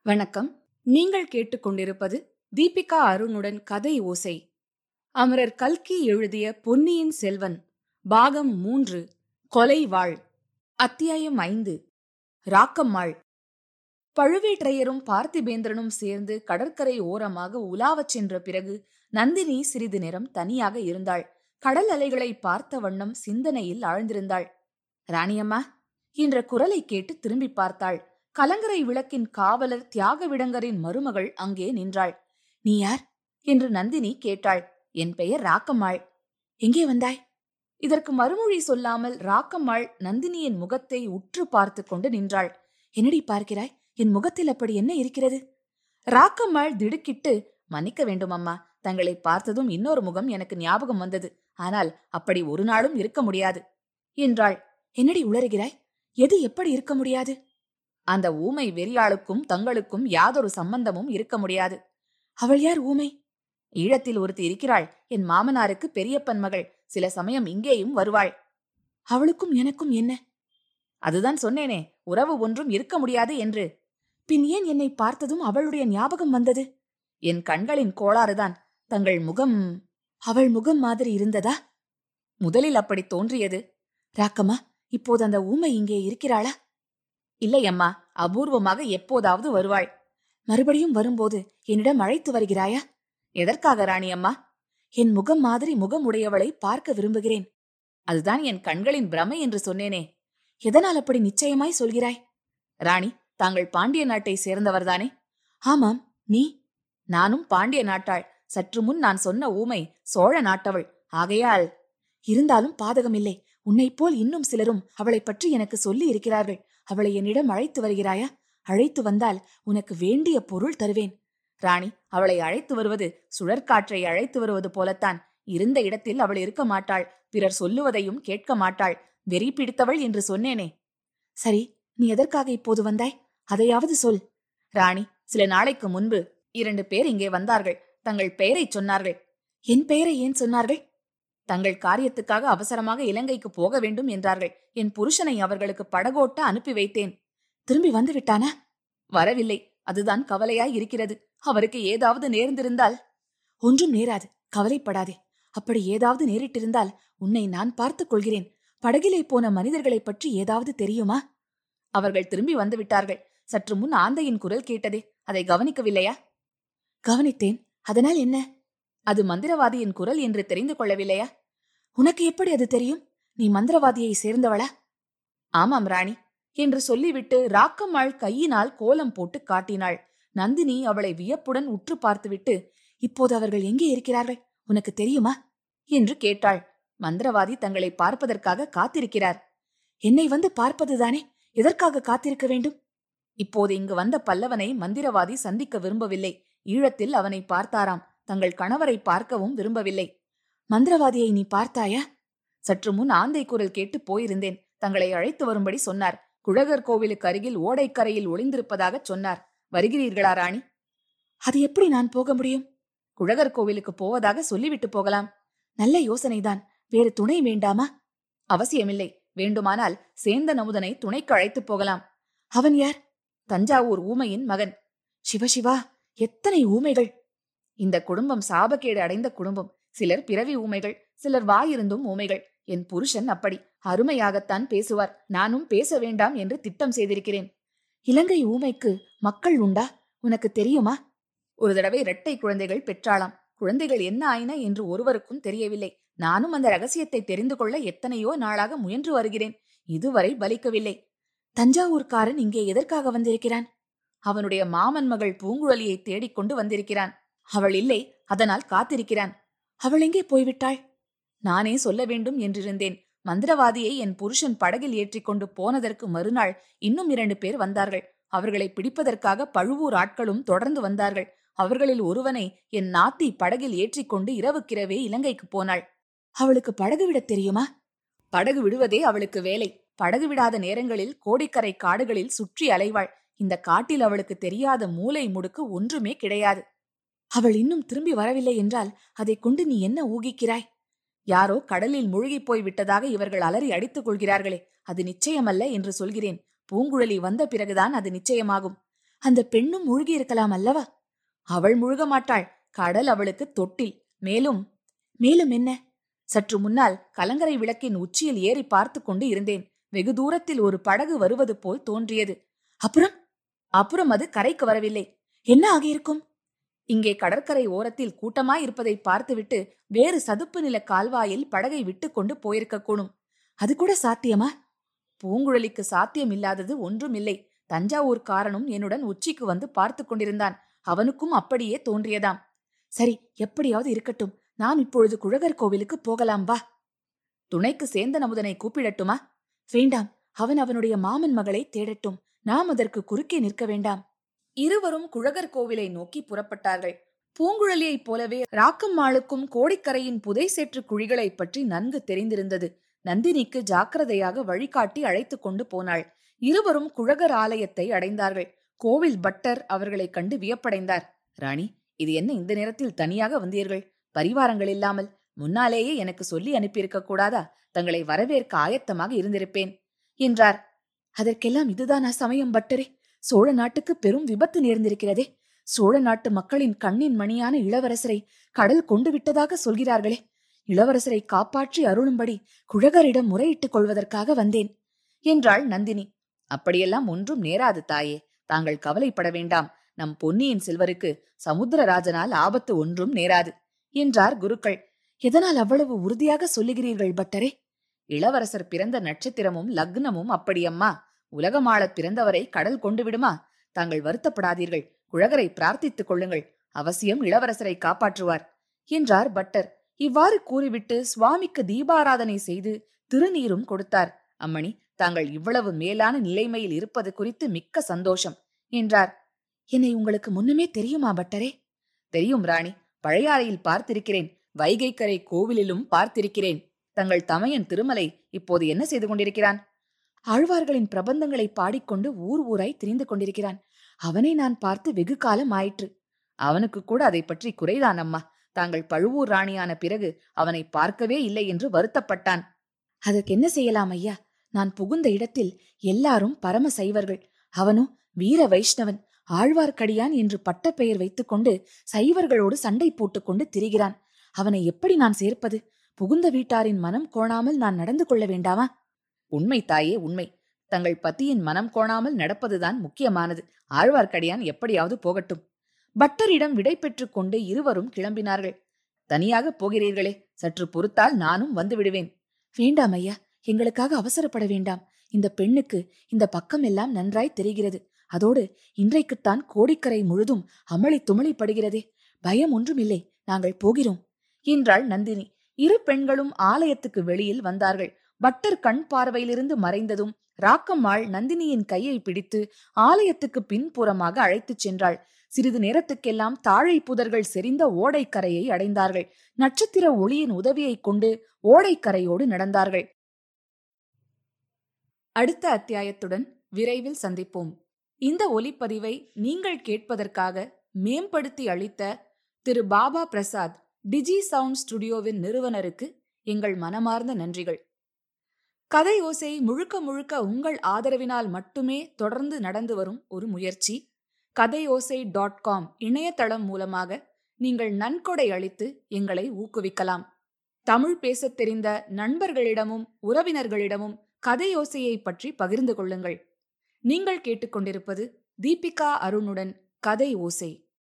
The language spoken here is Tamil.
வணக்கம் நீங்கள் கேட்டுக்கொண்டிருப்பது தீபிகா அருணுடன் கதை ஓசை அமரர் கல்கி எழுதிய பொன்னியின் செல்வன் பாகம் மூன்று கொலை வாழ் அத்தியாயம் ஐந்து ராக்கம்மாள் பழுவேற்றையரும் பார்த்திபேந்திரனும் சேர்ந்து கடற்கரை ஓரமாக உலாவச் சென்ற பிறகு நந்தினி சிறிது நேரம் தனியாக இருந்தாள் கடல் அலைகளை பார்த்த வண்ணம் சிந்தனையில் ஆழ்ந்திருந்தாள் ராணியம்மா என்ற குரலை கேட்டு திரும்பி பார்த்தாள் கலங்கரை விளக்கின் காவலர் தியாக விடங்கரின் மருமகள் அங்கே நின்றாள் நீ யார் என்று நந்தினி கேட்டாள் என் பெயர் ராக்கம்மாள் எங்கே வந்தாய் இதற்கு மறுமொழி சொல்லாமல் ராக்கம்மாள் நந்தினியின் முகத்தை உற்று பார்த்து கொண்டு நின்றாள் என்னடி பார்க்கிறாய் என் முகத்தில் அப்படி என்ன இருக்கிறது ராக்கம்மாள் திடுக்கிட்டு மன்னிக்க வேண்டும் அம்மா தங்களை பார்த்ததும் இன்னொரு முகம் எனக்கு ஞாபகம் வந்தது ஆனால் அப்படி ஒரு நாளும் இருக்க முடியாது என்றாள் என்னடி உளறுகிறாய் எது எப்படி இருக்க முடியாது அந்த ஊமை வெறியாளுக்கும் தங்களுக்கும் யாதொரு சம்பந்தமும் இருக்க முடியாது அவள் யார் ஊமை ஈழத்தில் ஒருத்தி இருக்கிறாள் என் மாமனாருக்கு பெரியப்பன் மகள் சில சமயம் இங்கேயும் வருவாள் அவளுக்கும் எனக்கும் என்ன அதுதான் சொன்னேனே உறவு ஒன்றும் இருக்க முடியாது என்று பின் ஏன் என்னை பார்த்ததும் அவளுடைய ஞாபகம் வந்தது என் கண்களின் கோளாறுதான் தங்கள் முகம் அவள் முகம் மாதிரி இருந்ததா முதலில் அப்படி தோன்றியது ராக்கம்மா இப்போது அந்த ஊமை இங்கே இருக்கிறாளா இல்லை அம்மா அபூர்வமாக எப்போதாவது வருவாள் மறுபடியும் வரும்போது என்னிடம் அழைத்து வருகிறாயா எதற்காக ராணி அம்மா என் முகம் மாதிரி முகம் உடையவளை பார்க்க விரும்புகிறேன் அதுதான் என் கண்களின் பிரமை என்று சொன்னேனே எதனால் அப்படி நிச்சயமாய் சொல்கிறாய் ராணி தாங்கள் பாண்டிய நாட்டை சேர்ந்தவர்தானே ஆமாம் நீ நானும் பாண்டிய நாட்டாள் சற்று முன் நான் சொன்ன ஊமை சோழ நாட்டவள் ஆகையால் இருந்தாலும் பாதகமில்லை உன்னைப் போல் இன்னும் சிலரும் அவளைப் பற்றி எனக்கு சொல்லி இருக்கிறார்கள் அவளை என்னிடம் அழைத்து வருகிறாயா அழைத்து வந்தால் உனக்கு வேண்டிய பொருள் தருவேன் ராணி அவளை அழைத்து வருவது சுழற்காற்றை அழைத்து வருவது போலத்தான் இருந்த இடத்தில் அவள் இருக்க மாட்டாள் பிறர் சொல்லுவதையும் கேட்க மாட்டாள் வெறி பிடித்தவள் என்று சொன்னேனே சரி நீ எதற்காக இப்போது வந்தாய் அதையாவது சொல் ராணி சில நாளைக்கு முன்பு இரண்டு பேர் இங்கே வந்தார்கள் தங்கள் பெயரை சொன்னார்கள் என் பெயரை ஏன் சொன்னார்கள் தங்கள் காரியத்துக்காக அவசரமாக இலங்கைக்கு போக வேண்டும் என்றார்கள் என் புருஷனை அவர்களுக்கு படகோட்ட அனுப்பி வைத்தேன் திரும்பி வந்து விட்டானா வரவில்லை அதுதான் கவலையாய் இருக்கிறது அவருக்கு ஏதாவது நேர்ந்திருந்தால் ஒன்றும் நேராது கவலைப்படாதே அப்படி ஏதாவது நேரிட்டிருந்தால் உன்னை நான் பார்த்துக் கொள்கிறேன் படகிலே போன மனிதர்களைப் பற்றி ஏதாவது தெரியுமா அவர்கள் திரும்பி வந்து விட்டார்கள் சற்று முன் ஆந்தையின் குரல் கேட்டதே அதை கவனிக்கவில்லையா கவனித்தேன் அதனால் என்ன அது மந்திரவாதியின் குரல் என்று தெரிந்து கொள்ளவில்லையா உனக்கு எப்படி அது தெரியும் நீ மந்திரவாதியை சேர்ந்தவளா ஆமாம் ராணி என்று சொல்லிவிட்டு ராக்கம்மாள் கையினால் கோலம் போட்டு காட்டினாள் நந்தினி அவளை வியப்புடன் உற்று பார்த்துவிட்டு இப்போது அவர்கள் எங்கே இருக்கிறார்கள் உனக்கு தெரியுமா என்று கேட்டாள் மந்திரவாதி தங்களை பார்ப்பதற்காக காத்திருக்கிறார் என்னை வந்து பார்ப்பதுதானே எதற்காக காத்திருக்க வேண்டும் இப்போது இங்கு வந்த பல்லவனை மந்திரவாதி சந்திக்க விரும்பவில்லை ஈழத்தில் அவனை பார்த்தாராம் தங்கள் கணவரை பார்க்கவும் விரும்பவில்லை மந்திரவாதியை நீ பார்த்தாயா சற்று முன் ஆந்தை குரல் கேட்டு போயிருந்தேன் தங்களை அழைத்து வரும்படி சொன்னார் குழகர் கோவிலுக்கு அருகில் ஓடைக்கரையில் ஒளிந்திருப்பதாக சொன்னார் வருகிறீர்களா ராணி அது எப்படி நான் போக முடியும் குழகர் கோவிலுக்கு போவதாக சொல்லிவிட்டு போகலாம் நல்ல யோசனைதான் வேறு துணை வேண்டாமா அவசியமில்லை வேண்டுமானால் சேந்த நமுதனை துணைக்கு அழைத்து போகலாம் அவன் யார் தஞ்சாவூர் ஊமையின் மகன் சிவசிவா எத்தனை ஊமைகள் இந்த குடும்பம் சாபக்கேடு அடைந்த குடும்பம் சிலர் பிறவி ஊமைகள் சிலர் வாயிருந்தும் ஊமைகள் என் புருஷன் அப்படி அருமையாகத்தான் பேசுவார் நானும் பேச வேண்டாம் என்று திட்டம் செய்திருக்கிறேன் இலங்கை ஊமைக்கு மக்கள் உண்டா உனக்கு தெரியுமா ஒரு தடவை இரட்டை குழந்தைகள் பெற்றாளாம் குழந்தைகள் என்ன ஆயின என்று ஒருவருக்கும் தெரியவில்லை நானும் அந்த ரகசியத்தை தெரிந்து கொள்ள எத்தனையோ நாளாக முயன்று வருகிறேன் இதுவரை பலிக்கவில்லை தஞ்சாவூர்காரன் இங்கே எதற்காக வந்திருக்கிறான் அவனுடைய மாமன் மகள் பூங்குழலியை தேடிக்கொண்டு வந்திருக்கிறான் அவள் இல்லை அதனால் காத்திருக்கிறான் அவள் எங்கே போய்விட்டாள் நானே சொல்ல வேண்டும் என்றிருந்தேன் மந்திரவாதியை என் புருஷன் படகில் ஏற்றிக்கொண்டு போனதற்கு மறுநாள் இன்னும் இரண்டு பேர் வந்தார்கள் அவர்களை பிடிப்பதற்காக பழுவூர் ஆட்களும் தொடர்ந்து வந்தார்கள் அவர்களில் ஒருவனை என் நாத்தி படகில் ஏற்றிக்கொண்டு இரவுக்கிரவே இலங்கைக்கு போனாள் அவளுக்கு படகு விடத் தெரியுமா படகு விடுவதே அவளுக்கு வேலை படகு விடாத நேரங்களில் கோடிக்கரை காடுகளில் சுற்றி அலைவாள் இந்த காட்டில் அவளுக்கு தெரியாத மூலை முடுக்கு ஒன்றுமே கிடையாது அவள் இன்னும் திரும்பி வரவில்லை என்றால் அதை கொண்டு நீ என்ன ஊகிக்கிறாய் யாரோ கடலில் மூழ்கிப் போய் விட்டதாக இவர்கள் அலறி அடித்துக் கொள்கிறார்களே அது நிச்சயமல்ல என்று சொல்கிறேன் பூங்குழலி வந்த பிறகுதான் அது நிச்சயமாகும் அந்த பெண்ணும் மூழ்கி இருக்கலாம் அல்லவா அவள் முழுக மாட்டாள் கடல் அவளுக்கு தொட்டில் மேலும் மேலும் என்ன சற்று முன்னால் கலங்கரை விளக்கின் உச்சியில் ஏறி பார்த்து கொண்டு இருந்தேன் வெகு தூரத்தில் ஒரு படகு வருவது போல் தோன்றியது அப்புறம் அப்புறம் அது கரைக்கு வரவில்லை என்ன ஆகியிருக்கும் இங்கே கடற்கரை ஓரத்தில் கூட்டமாய் இருப்பதை பார்த்துவிட்டு வேறு சதுப்பு நில கால்வாயில் படகை விட்டு கொண்டு போயிருக்கக்கூடும் அது கூட சாத்தியமா பூங்குழலிக்கு சாத்தியம் இல்லாதது ஒன்றுமில்லை தஞ்சாவூர்காரனும் என்னுடன் உச்சிக்கு வந்து பார்த்து கொண்டிருந்தான் அவனுக்கும் அப்படியே தோன்றியதாம் சரி எப்படியாவது இருக்கட்டும் நாம் இப்பொழுது குழகர் கோவிலுக்கு போகலாம் வா துணைக்கு சேந்தன் அமுதனை கூப்பிடட்டுமா வேண்டாம் அவன் அவனுடைய மாமன் மகளை தேடட்டும் நாம் அதற்கு குறுக்கே நிற்க வேண்டாம் இருவரும் குழகர் கோவிலை நோக்கி புறப்பட்டார்கள் பூங்குழலியைப் போலவே ராக்கம்மாளுக்கும் கோடிக்கரையின் புதை சேற்று குழிகளைப் பற்றி நன்கு தெரிந்திருந்தது நந்தினிக்கு ஜாக்கிரதையாக வழிகாட்டி அழைத்துக் கொண்டு போனாள் இருவரும் குழகர் ஆலயத்தை அடைந்தார்கள் கோவில் பட்டர் அவர்களைக் கண்டு வியப்படைந்தார் ராணி இது என்ன இந்த நேரத்தில் தனியாக வந்தீர்கள் பரிவாரங்கள் இல்லாமல் முன்னாலேயே எனக்கு சொல்லி அனுப்பியிருக்க கூடாதா தங்களை வரவேற்க ஆயத்தமாக இருந்திருப்பேன் என்றார் அதற்கெல்லாம் இதுதானா சமயம் பட்டரே சோழ நாட்டுக்கு பெரும் விபத்து நேர்ந்திருக்கிறதே சோழ நாட்டு மக்களின் கண்ணின் மணியான இளவரசரை கடல் கொண்டு விட்டதாக சொல்கிறார்களே இளவரசரை காப்பாற்றி அருளும்படி குழகரிடம் முறையிட்டுக் கொள்வதற்காக வந்தேன் என்றாள் நந்தினி அப்படியெல்லாம் ஒன்றும் நேராது தாயே தாங்கள் கவலைப்பட வேண்டாம் நம் பொன்னியின் செல்வருக்கு சமுத்திரராஜனால் ஆபத்து ஒன்றும் நேராது என்றார் குருக்கள் எதனால் அவ்வளவு உறுதியாக சொல்லுகிறீர்கள் பட்டரே இளவரசர் பிறந்த நட்சத்திரமும் லக்னமும் அப்படியம்மா உலகமாளப் பிறந்தவரை கடல் கொண்டு விடுமா தாங்கள் வருத்தப்படாதீர்கள் குழகரை பிரார்த்தித்துக் கொள்ளுங்கள் அவசியம் இளவரசரை காப்பாற்றுவார் என்றார் பட்டர் இவ்வாறு கூறிவிட்டு சுவாமிக்கு தீபாராதனை செய்து திருநீரும் கொடுத்தார் அம்மணி தாங்கள் இவ்வளவு மேலான நிலைமையில் இருப்பது குறித்து மிக்க சந்தோஷம் என்றார் என்னை உங்களுக்கு முன்னமே தெரியுமா பட்டரே தெரியும் ராணி பழையாறையில் பார்த்திருக்கிறேன் வைகைக்கரை கோவிலிலும் பார்த்திருக்கிறேன் தங்கள் தமையன் திருமலை இப்போது என்ன செய்து கொண்டிருக்கிறான் ஆழ்வார்களின் பிரபந்தங்களை பாடிக்கொண்டு ஊர் ஊராய் திரிந்து கொண்டிருக்கிறான் அவனை நான் பார்த்து வெகு காலம் ஆயிற்று அவனுக்கு கூட அதை பற்றி குறைதான் அம்மா தாங்கள் பழுவூர் ராணியான பிறகு அவனை பார்க்கவே இல்லை என்று வருத்தப்பட்டான் அதற்கு என்ன செய்யலாம் ஐயா நான் புகுந்த இடத்தில் எல்லாரும் பரம சைவர்கள் அவனோ வீர வைஷ்ணவன் ஆழ்வார்க்கடியான் என்று பட்டப்பெயர் வைத்துக்கொண்டு சைவர்களோடு சண்டை போட்டுக்கொண்டு திரிகிறான் அவனை எப்படி நான் சேர்ப்பது புகுந்த வீட்டாரின் மனம் கோணாமல் நான் நடந்து கொள்ள வேண்டாமா உண்மை தாயே உண்மை தங்கள் பத்தியின் மனம் கோணாமல் நடப்பதுதான் முக்கியமானது ஆழ்வார்க்கடியான் எப்படியாவது போகட்டும் பட்டரிடம் விடை பெற்றுக் கொண்டு இருவரும் கிளம்பினார்கள் தனியாக போகிறீர்களே சற்று பொறுத்தால் நானும் வந்து விடுவேன் வேண்டாம் ஐயா எங்களுக்காக அவசரப்பட வேண்டாம் இந்த பெண்ணுக்கு இந்த பக்கம் எல்லாம் நன்றாய் தெரிகிறது அதோடு இன்றைக்குத்தான் கோடிக்கரை முழுதும் அமளி துமளிப்படுகிறதே பயம் ஒன்றுமில்லை நாங்கள் போகிறோம் என்றாள் நந்தினி இரு பெண்களும் ஆலயத்துக்கு வெளியில் வந்தார்கள் பட்டர் கண் பார்வையிலிருந்து மறைந்ததும் ராக்கம்மாள் நந்தினியின் கையை பிடித்து ஆலயத்துக்கு பின்புறமாக அழைத்துச் சென்றாள் சிறிது நேரத்துக்கெல்லாம் தாழை புதர்கள் செறிந்த ஓடைக்கரையை அடைந்தார்கள் நட்சத்திர ஒளியின் உதவியைக் கொண்டு ஓடைக்கரையோடு நடந்தார்கள் அடுத்த அத்தியாயத்துடன் விரைவில் சந்திப்போம் இந்த ஒலிப்பதிவை நீங்கள் கேட்பதற்காக மேம்படுத்தி அளித்த திரு பாபா பிரசாத் டிஜி சவுண்ட் ஸ்டுடியோவின் நிறுவனருக்கு எங்கள் மனமார்ந்த நன்றிகள் கதை ஓசை முழுக்க முழுக்க உங்கள் ஆதரவினால் மட்டுமே தொடர்ந்து நடந்து வரும் ஒரு முயற்சி கதை ஓசை டாட் காம் இணையதளம் மூலமாக நீங்கள் நன்கொடை அளித்து எங்களை ஊக்குவிக்கலாம் தமிழ் பேசத் தெரிந்த நண்பர்களிடமும் உறவினர்களிடமும் கதையோசையை பற்றி பகிர்ந்து கொள்ளுங்கள் நீங்கள் கேட்டுக்கொண்டிருப்பது தீபிகா அருணுடன் கதை ஓசை